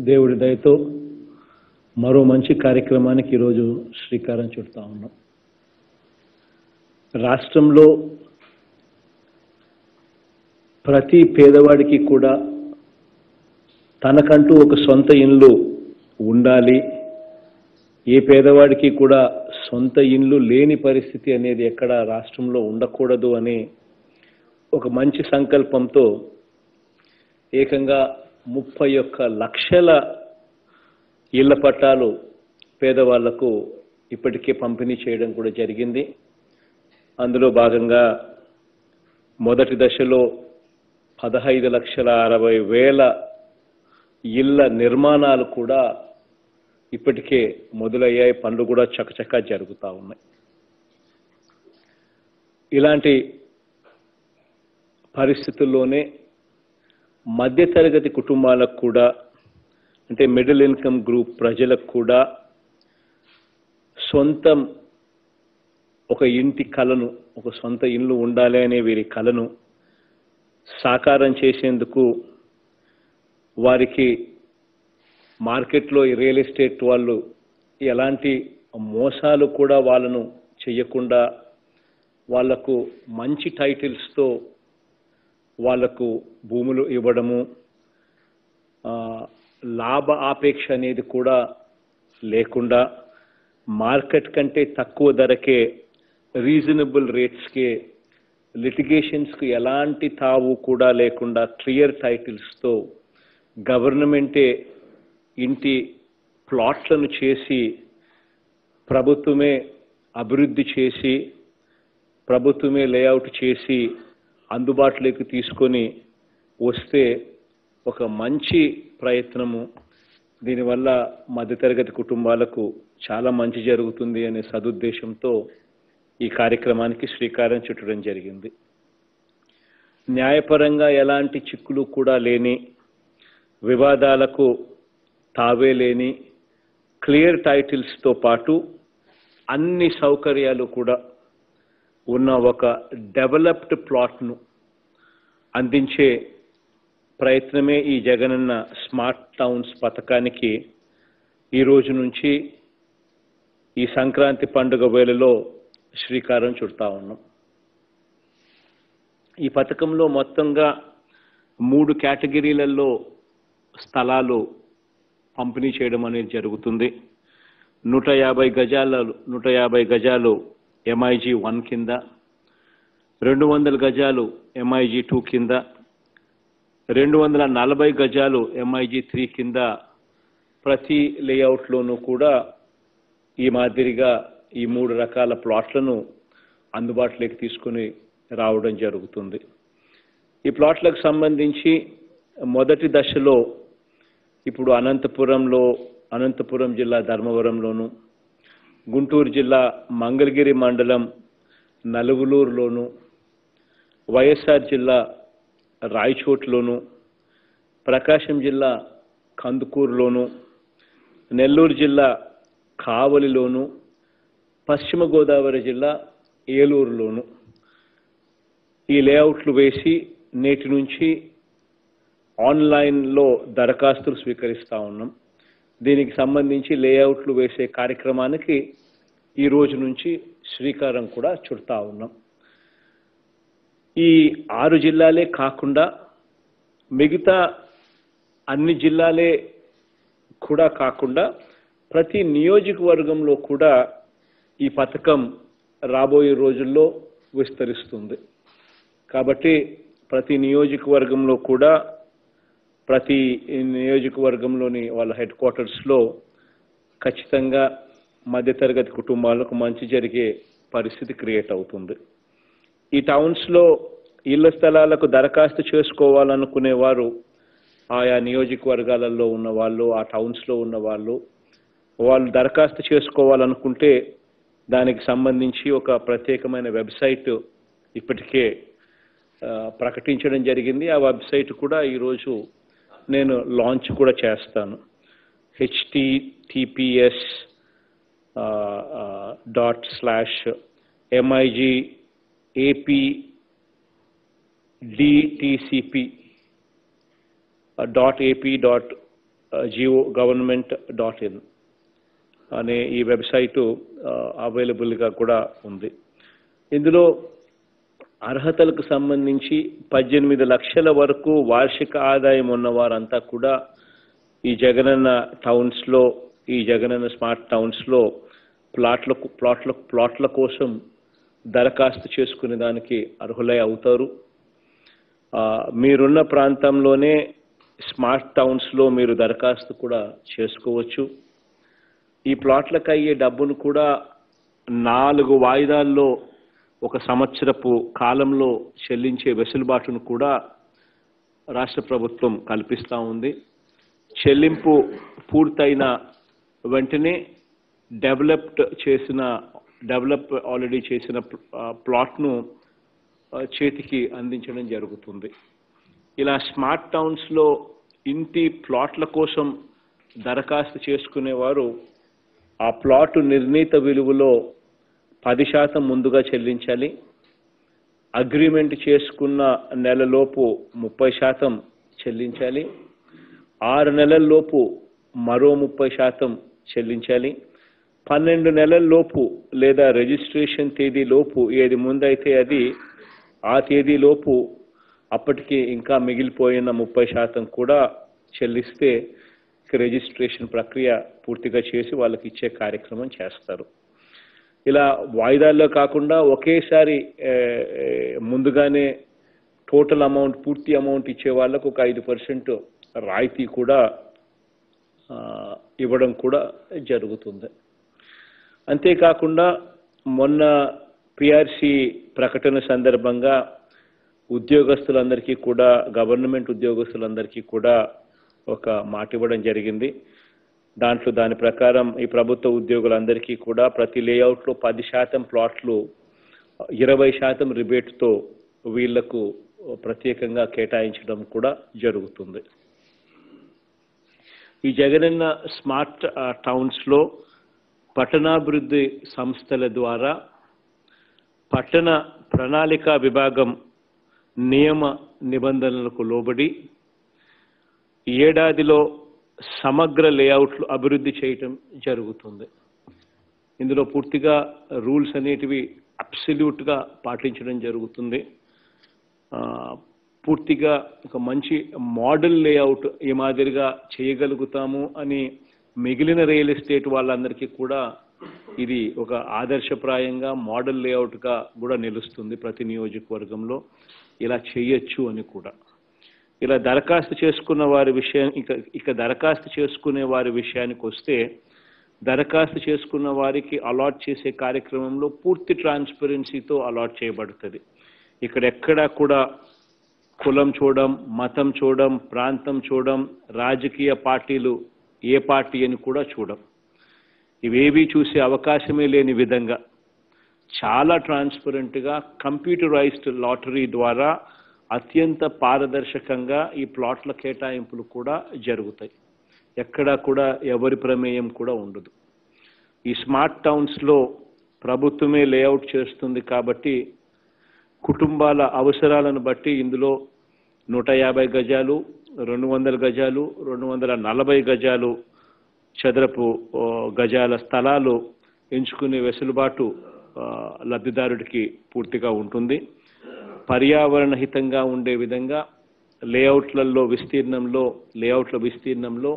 దేవుడి దయతో మరో మంచి కార్యక్రమానికి ఈరోజు శ్రీకారం చుడతా ఉన్నాం రాష్ట్రంలో ప్రతి పేదవాడికి కూడా తనకంటూ ఒక సొంత ఇల్లు ఉండాలి ఏ పేదవాడికి కూడా సొంత ఇల్లు లేని పరిస్థితి అనేది ఎక్కడ రాష్ట్రంలో ఉండకూడదు అనే ఒక మంచి సంకల్పంతో ఏకంగా ముప్పై ఒక్క లక్షల ఇళ్ల పట్టాలు పేదవాళ్లకు ఇప్పటికే పంపిణీ చేయడం కూడా జరిగింది అందులో భాగంగా మొదటి దశలో పదహైదు లక్షల అరవై వేల ఇళ్ల నిర్మాణాలు కూడా ఇప్పటికే మొదలయ్యాయి పనులు కూడా చకచకా జరుగుతూ ఉన్నాయి ఇలాంటి పరిస్థితుల్లోనే మధ్యతరగతి కుటుంబాలకు కూడా అంటే మిడిల్ ఇన్కమ్ గ్రూప్ ప్రజలకు కూడా సొంతం ఒక ఇంటి కలను ఒక సొంత ఇల్లు ఉండాలి అనే వీరి కలను సాకారం చేసేందుకు వారికి మార్కెట్లో ఈ రియల్ ఎస్టేట్ వాళ్ళు ఎలాంటి మోసాలు కూడా వాళ్ళను చేయకుండా వాళ్లకు మంచి టైటిల్స్తో వాళ్లకు భూములు ఇవ్వడము ఆ, లాభ ఆపేక్ష అనేది కూడా లేకుండా మార్కెట్ కంటే తక్కువ ధరకే రీజనబుల్ రేట్స్కే లిటిగేషన్స్కి ఎలాంటి తావు కూడా లేకుండా క్లియర్ టైటిల్స్తో గవర్నమెంటే ఇంటి ప్లాట్లను చేసి ప్రభుత్వమే అభివృద్ధి చేసి ప్రభుత్వమే లేఅవుట్ చేసి అందుబాటులోకి తీసుకొని వస్తే ఒక మంచి ప్రయత్నము దీనివల్ల మధ్యతరగతి కుటుంబాలకు చాలా మంచి జరుగుతుంది అనే సదుద్దేశంతో ఈ కార్యక్రమానికి శ్రీకారం చుట్టడం జరిగింది న్యాయపరంగా ఎలాంటి చిక్కులు కూడా లేని వివాదాలకు తావే లేని క్లియర్ టైటిల్స్తో పాటు అన్ని సౌకర్యాలు కూడా ఉన్న ఒక డెవలప్డ్ ప్లాట్ను అందించే ప్రయత్నమే ఈ జగనన్న స్మార్ట్ టౌన్స్ పథకానికి ఈ రోజు నుంచి ఈ సంక్రాంతి పండుగ వేళలో శ్రీకారం చుడతా ఉన్నాం ఈ పథకంలో మొత్తంగా మూడు కేటగిరీలలో స్థలాలు పంపిణీ చేయడం అనేది జరుగుతుంది నూట యాభై గజాల నూట యాభై గజాలు ఎంఐజీ వన్ కింద రెండు వందల గజాలు ఎంఐజీ టూ కింద రెండు వందల నలభై గజాలు ఎంఐజీ త్రీ కింద ప్రతి లేఅవుట్లోనూ కూడా ఈ మాదిరిగా ఈ మూడు రకాల ప్లాట్లను అందుబాటులోకి తీసుకుని రావడం జరుగుతుంది ఈ ప్లాట్లకు సంబంధించి మొదటి దశలో ఇప్పుడు అనంతపురంలో అనంతపురం జిల్లా ధర్మవరంలోను గుంటూరు జిల్లా మంగళగిరి మండలం నలుగులూరులోను వైఎస్ఆర్ జిల్లా రాయచోట్లోను ప్రకాశం జిల్లా కందుకూరులోను నెల్లూరు జిల్లా కావలిలోను పశ్చిమ గోదావరి జిల్లా ఏలూరులోను ఈ లేఅవుట్లు వేసి నేటి నుంచి ఆన్లైన్లో దరఖాస్తులు స్వీకరిస్తూ ఉన్నాం దీనికి సంబంధించి లేఅవుట్లు వేసే కార్యక్రమానికి ఈ రోజు నుంచి శ్రీకారం కూడా చుడతా ఉన్నాం ఈ ఆరు జిల్లాలే కాకుండా మిగతా అన్ని జిల్లాలే కూడా కాకుండా ప్రతి నియోజకవర్గంలో కూడా ఈ పథకం రాబోయే రోజుల్లో విస్తరిస్తుంది కాబట్టి ప్రతి నియోజకవర్గంలో కూడా ప్రతి నియోజకవర్గంలోని వాళ్ళ హెడ్ క్వార్టర్స్లో ఖచ్చితంగా మధ్యతరగతి కుటుంబాలకు మంచి జరిగే పరిస్థితి క్రియేట్ అవుతుంది ఈ టౌన్స్లో ఇళ్ల స్థలాలకు దరఖాస్తు చేసుకోవాలనుకునే వారు ఆయా నియోజకవర్గాలలో ఉన్న వాళ్ళు ఆ టౌన్స్లో ఉన్న వాళ్ళు వాళ్ళు దరఖాస్తు చేసుకోవాలనుకుంటే దానికి సంబంధించి ఒక ప్రత్యేకమైన వెబ్సైట్ ఇప్పటికే ఆ, ప్రకటించడం జరిగింది ఆ వెబ్సైట్ కూడా ఈరోజు నేను లాంచ్ కూడా చేస్తాను HTTPS dot slash MIG AP DTCP dot AP dot geo government dot in అనే ఈ వెబ్సైటు అవైలబుల్గా కూడా ఉంది ఇందులో అర్హతలకు సంబంధించి పద్దెనిమిది లక్షల వరకు వార్షిక ఆదాయం ఉన్న వారంతా కూడా ఈ జగనన్న టౌన్స్లో ఈ జగనన్న స్మార్ట్ టౌన్స్లో ప్లాట్ల ప్లాట్ల ప్లాట్ల కోసం దరఖాస్తు చేసుకునే దానికి అర్హులై అవుతారు ఆ, మీరున్న ప్రాంతంలోనే స్మార్ట్ టౌన్స్లో మీరు దరఖాస్తు కూడా చేసుకోవచ్చు ఈ ప్లాట్లకు అయ్యే డబ్బును కూడా నాలుగు వాయిదాల్లో ఒక సంవత్సరపు కాలంలో చెల్లించే వెసులుబాటును కూడా రాష్ట్ర ప్రభుత్వం కల్పిస్తూ ఉంది చెల్లింపు పూర్తయిన వెంటనే డెవలప్డ్ చేసిన డెవలప్ ఆల్రెడీ చేసిన ఆ, ప్లాట్ను ఆ, చేతికి అందించడం జరుగుతుంది ఇలా స్మార్ట్ టౌన్స్లో ఇంటి ప్లాట్ల కోసం దరఖాస్తు చేసుకునేవారు ఆ ప్లాట్ నిర్ణీత విలువలో పది శాతం ముందుగా చెల్లించాలి అగ్రిమెంట్ చేసుకున్న నెలలోపు ముప్పై శాతం చెల్లించాలి ఆరు నెలల్లోపు మరో ముప్పై శాతం చెల్లించాలి పన్నెండు నెలల్లోపు లేదా రిజిస్ట్రేషన్ తేదీలోపు ఏది ముందైతే అది ఆ తేదీలోపు అప్పటికి ఇంకా మిగిలిపోయిన ముప్పై శాతం కూడా చెల్లిస్తే ఇక రిజిస్ట్రేషన్ ప్రక్రియ పూర్తిగా చేసి వాళ్ళకి ఇచ్చే కార్యక్రమం చేస్తారు ఇలా వాయిదాల్లో కాకుండా ఒకేసారి ఏ, ఏ, ముందుగానే టోటల్ అమౌంట్ పూర్తి అమౌంట్ ఇచ్చే వాళ్ళకు ఒక ఐదు పర్సెంట్ రాయితీ కూడా ఆ, ఇవ్వడం కూడా జరుగుతుంది అంతేకాకుండా మొన్న పిఆర్సి ప్రకటన సందర్భంగా ఉద్యోగస్తులందరికీ కూడా గవర్నమెంట్ ఉద్యోగస్తులందరికీ కూడా ఒక మాట ఇవ్వడం జరిగింది దాంట్లో దాని ప్రకారం ఈ ప్రభుత్వ ఉద్యోగులందరికీ కూడా ప్రతి లేఅవుట్లో పది శాతం ప్లాట్లు ఇరవై శాతం రిబేట్తో వీళ్లకు ప్రత్యేకంగా కేటాయించడం కూడా జరుగుతుంది ఈ జగనన్న స్మార్ట్ ఆ, టౌన్స్లో పట్టణాభివృద్ధి సంస్థల ద్వారా పట్టణ ప్రణాళికా విభాగం నియమ నిబంధనలకు లోబడి ఏడాదిలో సమగ్ర లేఅవుట్లు అభివృద్ధి చేయటం జరుగుతుంది ఇందులో పూర్తిగా రూల్స్ అనేటివి అబ్సల్యూట్గా పాటించడం జరుగుతుంది ఆ, పూర్తిగా ఒక మంచి మోడల్ లేఅవుట్ ఈ మాదిరిగా చేయగలుగుతాము అని మిగిలిన రియల్ ఎస్టేట్ వాళ్ళందరికీ కూడా ఇది ఒక ఆదర్శప్రాయంగా మోడల్ లేఅవుట్గా కూడా నిలుస్తుంది ప్రతి నియోజకవర్గంలో ఇలా చేయొచ్చు అని కూడా ఇలా దరఖాస్తు చేసుకున్న వారి విషయం ఇక ఇక దరఖాస్తు చేసుకునే వారి విషయానికి వస్తే దరఖాస్తు చేసుకున్న వారికి అలాట్ చేసే కార్యక్రమంలో పూర్తి ట్రాన్స్పరెన్సీతో అలాట్ చేయబడుతుంది ఇక్కడ ఎక్కడా కూడా కులం చూడడం మతం చూడడం ప్రాంతం చూడడం రాజకీయ పార్టీలు ఏ పార్టీ అని కూడా చూడం ఇవేవీ చూసే అవకాశమే లేని విధంగా చాలా ట్రాన్స్పరెంట్గా కంప్యూటరైజ్డ్ లాటరీ ద్వారా అత్యంత పారదర్శకంగా ఈ ప్లాట్ల కేటాయింపులు కూడా జరుగుతాయి ఎక్కడా కూడా ఎవరి ప్రమేయం కూడా ఉండదు ఈ స్మార్ట్ టౌన్స్లో ప్రభుత్వమే లేఅవుట్ చేస్తుంది కాబట్టి కుటుంబాల అవసరాలను బట్టి ఇందులో నూట యాభై గజాలు రెండు వందల గజాలు రెండు వందల నలభై గజాలు చదరపు ఓ, గజాల స్థలాలు ఎంచుకునే వెసులుబాటు ఆ, లబ్ధిదారుడికి పూర్తిగా ఉంటుంది పర్యావరణ హితంగా ఉండే విధంగా లేఅవుట్లలో విస్తీర్ణంలో లేఅవుట్ల విస్తీర్ణంలో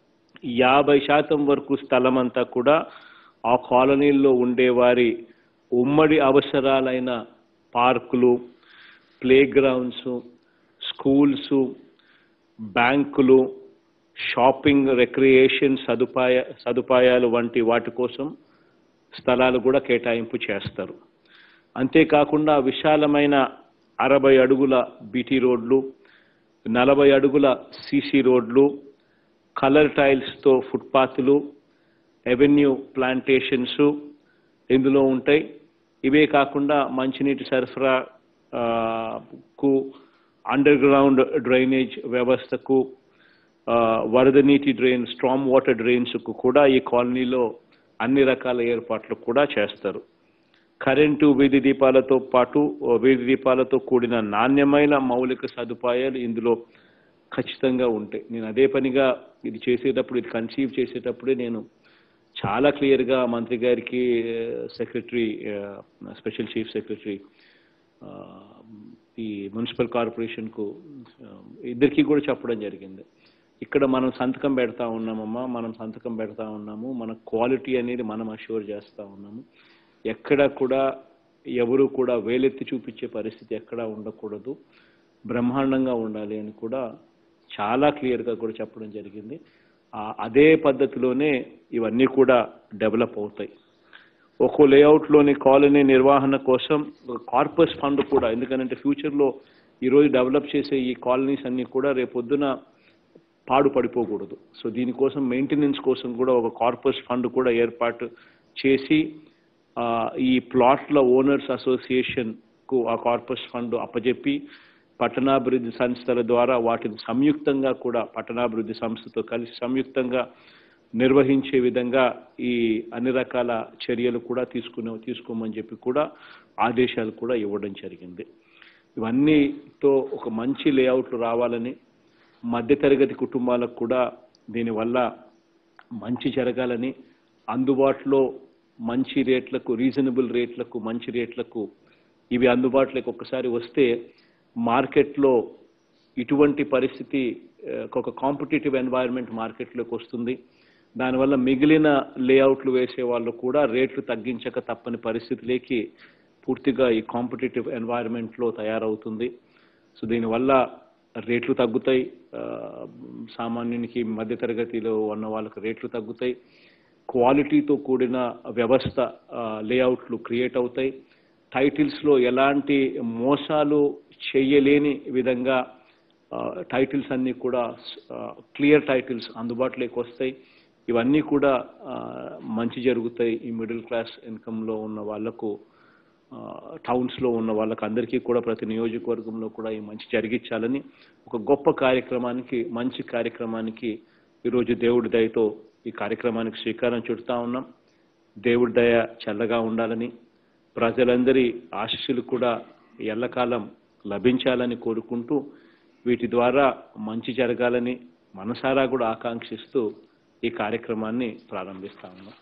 యాభై శాతం వరకు స్థలం అంతా కూడా ఆ కాలనీల్లో ఉండేవారి ఉమ్మడి అవసరాలైన పార్కులు ప్లే గ్రౌండ్స్ స్కూల్స్ బ్యాంకులు షాపింగ్ రిక్రియేషన్ సదుపాయ సదుపాయాలు వంటి వాటి కోసం స్థలాలు కూడా కేటాయింపు చేస్తారు అంతేకాకుండా విశాలమైన అరవై అడుగుల బీటీ రోడ్లు నలభై అడుగుల సీసీ రోడ్లు కలర్ టైల్స్తో ఫుట్పాత్లు ఎవెన్యూ ప్లాంటేషన్స్ ఇందులో ఉంటాయి ఇవే కాకుండా మంచినీటి సరఫరా ఆ, కు అండర్ గ్రౌండ్ డ్రైనేజ్ వ్యవస్థకు ఆ, వరద నీటి డ్రైన్ స్ట్రామ్ వాటర్ డ్రైన్స్కు కూడా ఈ కాలనీలో అన్ని రకాల ఏర్పాట్లు కూడా చేస్తారు కరెంటు వీధి దీపాలతో పాటు ఓ వీధి దీపాలతో కూడిన నాణ్యమైన మౌలిక సదుపాయాలు ఇందులో ఖచ్చితంగా ఉంటాయి నేను అదే పనిగా ఇది చేసేటప్పుడు ఇది కన్సీవ్ చేసేటప్పుడే నేను చాలా క్లియర్గా మంత్రి గారికి సెక్రటరీ స్పెషల్ చీఫ్ సెక్రటరీ ఈ మున్సిపల్ కార్పొరేషన్కు ఇద్దరికి కూడా చెప్పడం జరిగింది ఇక్కడ మనం సంతకం పెడతా ఉన్నామమ్మా మనం సంతకం పెడతా ఉన్నాము మన క్వాలిటీ అనేది మనం అష్యూర్ చేస్తూ ఉన్నాము ఎక్కడ కూడా ఎవరు కూడా వేలెత్తి చూపించే పరిస్థితి ఎక్కడా ఉండకూడదు బ్రహ్మాండంగా ఉండాలి అని కూడా చాలా క్లియర్గా కూడా చెప్పడం జరిగింది ఆ- అదే పద్ధతిలోనే ఇవన్నీ కూడా డెవలప్ అవుతాయి ఒక్కో లేఅవుట్లోని కాలనీ నిర్వహణ కోసం కార్పస్ ఫండ్ కూడా ఎందుకంటే ఫ్యూచర్లో ఈరోజు డెవలప్ చేసే ఈ కాలనీస్ అన్నీ కూడా రేపొద్దున పాడు పడిపోకూడదు సో దీనికోసం మెయింటెనెన్స్ కోసం కూడా ఒక కార్పస్ ఫండ్ కూడా ఏర్పాటు చేసి ఆ, ఈ ప్లాట్ల ఓనర్స్ అసోసియేషన్కు ఆ కార్పస్ ఫండ్ అప్పజెప్పి పట్టణాభివృద్ధి సంస్థల ద్వారా వాటిని సంయుక్తంగా కూడా పట్టణాభివృద్ధి సంస్థతో కలిసి సంయుక్తంగా నిర్వహించే విధంగా ఈ అన్ని రకాల చర్యలు కూడా తీసుకునే తీసుకోమని చెప్పి కూడా ఆదేశాలు కూడా ఇవ్వడం జరిగింది ఇవన్నీతో ఒక మంచి లేఅవుట్లు రావాలని మధ్యతరగతి కుటుంబాలకు కూడా దీనివల్ల మంచి జరగాలని అందుబాటులో మంచి రేట్లకు రీజనబుల్ రేట్లకు మంచి రేట్లకు ఇవి అందుబాటులోకి ఒక్కసారి వస్తే మార్కెట్లో ఇటువంటి పరిస్థితి ఆ, ఒక కాంపిటేటివ్ ఎన్వైరన్మెంట్ మార్కెట్లోకి వస్తుంది దానివల్ల మిగిలిన లేఅవుట్లు వేసే వాళ్ళు కూడా రేట్లు తగ్గించక తప్పని పరిస్థితిలోకి పూర్తిగా ఈ కాంపిటేటివ్ ఎన్వైరన్మెంట్లో తయారవుతుంది సో దీనివల్ల రేట్లు తగ్గుతాయి ఆ, సామాన్యునికి మధ్యతరగతిలో ఉన్న వాళ్ళకి రేట్లు తగ్గుతాయి క్వాలిటీతో కూడిన వ్యవస్థ ఆ, లేఅవుట్లు క్రియేట్ అవుతాయి టైటిల్స్లో ఎలాంటి మోసాలు చేయలేని విధంగా ఆ, టైటిల్స్ అన్నీ కూడా ఆ, క్లియర్ టైటిల్స్ అందుబాటులోకి వస్తాయి ఇవన్నీ కూడా ఆ, మంచి జరుగుతాయి ఈ మిడిల్ క్లాస్ ఇన్కంలో ఉన్న వాళ్లకు ఆ, టౌన్స్లో ఉన్న వాళ్ళకి అందరికీ కూడా ప్రతి నియోజకవర్గంలో కూడా ఈ మంచి జరిగించాలని ఒక గొప్ప కార్యక్రమానికి మంచి కార్యక్రమానికి ఈరోజు దేవుడి దయతో ఈ కార్యక్రమానికి శ్రీకారం చుడతా ఉన్నాం దేవుడి దయ చల్లగా ఉండాలని ప్రజలందరి ఆశీస్సులు కూడా ఎల్లకాలం లభించాలని కోరుకుంటూ వీటి ద్వారా మంచి జరగాలని మనసారా కూడా ఆకాంక్షిస్తూ ఈ కార్యక్రమాన్ని ప్రారంభిస్తా ఉన్నాం